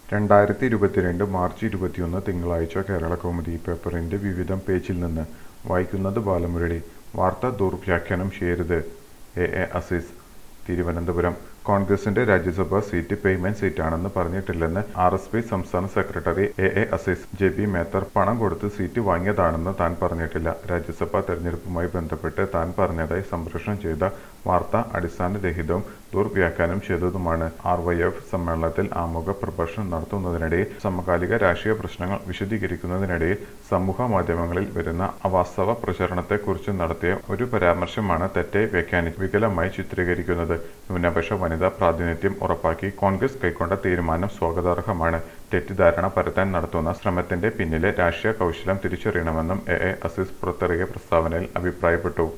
രണ്ടായിരത്തി ഇരുപത്തിരണ്ട് മാർച്ച് ഇരുപത്തിയൊന്ന് തിങ്കളാഴ്ച കേരള കൗമുദി പേപ്പറിന്റെ വിവിധം പേജിൽ നിന്ന് വായിക്കുന്നത് ബാലമുരളി വാർത്ത ദുർവ്യാഖ്യാനം ചെയ്യരുത് എ എ അസീസ് തിരുവനന്തപുരം കോൺഗ്രസിന്റെ രാജ്യസഭാ സീറ്റ് പേയ്മെന്റ് സീറ്റാണെന്ന് പറഞ്ഞിട്ടില്ലെന്ന് ആർ എസ് പി സംസ്ഥാന secretary A A Aziz J B Methar പണം കൊടുത്ത് സീറ്റ് വാങ്ങിയതാണെന്ന് താൻ പറഞ്ഞിട്ടില്ല രാജ്യസഭാ തെരഞ്ഞെടുപ്പുമായി ബന്ധപ്പെട്ട് താൻ പറഞ്ഞതായി സംപ്രേഷണം ചെയ്ത വാർത്ത അടിസ്ഥാനരഹിതവും ദുർവ്യാഖ്യാനം ചെയ്തതുമാണ് ആർ വൈ എഫ് സമ്മേളനത്തിൽ ആമുഖ പ്രഭാഷണം നടത്തുന്നതിനിടയിൽ സമകാലിക രാഷ്ട്രീയ പ്രശ്നങ്ങൾ വിശദീകരിക്കുന്നതിനിടയിൽ സമൂഹ മാധ്യമങ്ങളിൽ വരുന്ന അവാസ്തവ പ്രചരണത്തെക്കുറിച്ച് നടത്തിയ ഒരു പരാമർശമാണ് തെറ്റായി വ്യാഖ്യാനി വികലമായി ചിത്രീകരിക്കുന്നത് ന്യൂനപക്ഷ വനിതാ പ്രാതിനിധ്യം ഉറപ്പാക്കി കോൺഗ്രസ് കൈക്കൊണ്ട തീരുമാനം സ്വാഗതാർഹമാണ് തെറ്റിദ്ധാരണ പരത്താൻ നടത്തുന്ന ശ്രമത്തിന്റെ പിന്നിലെ രാഷ്ട്രീയ കൗശലം തിരിച്ചറിയണമെന്നും എ എ അസീസ് പുറത്തിറക്കിയ പ്രസ്താവനയിൽ അഭിപ്രായപ്പെട്ടു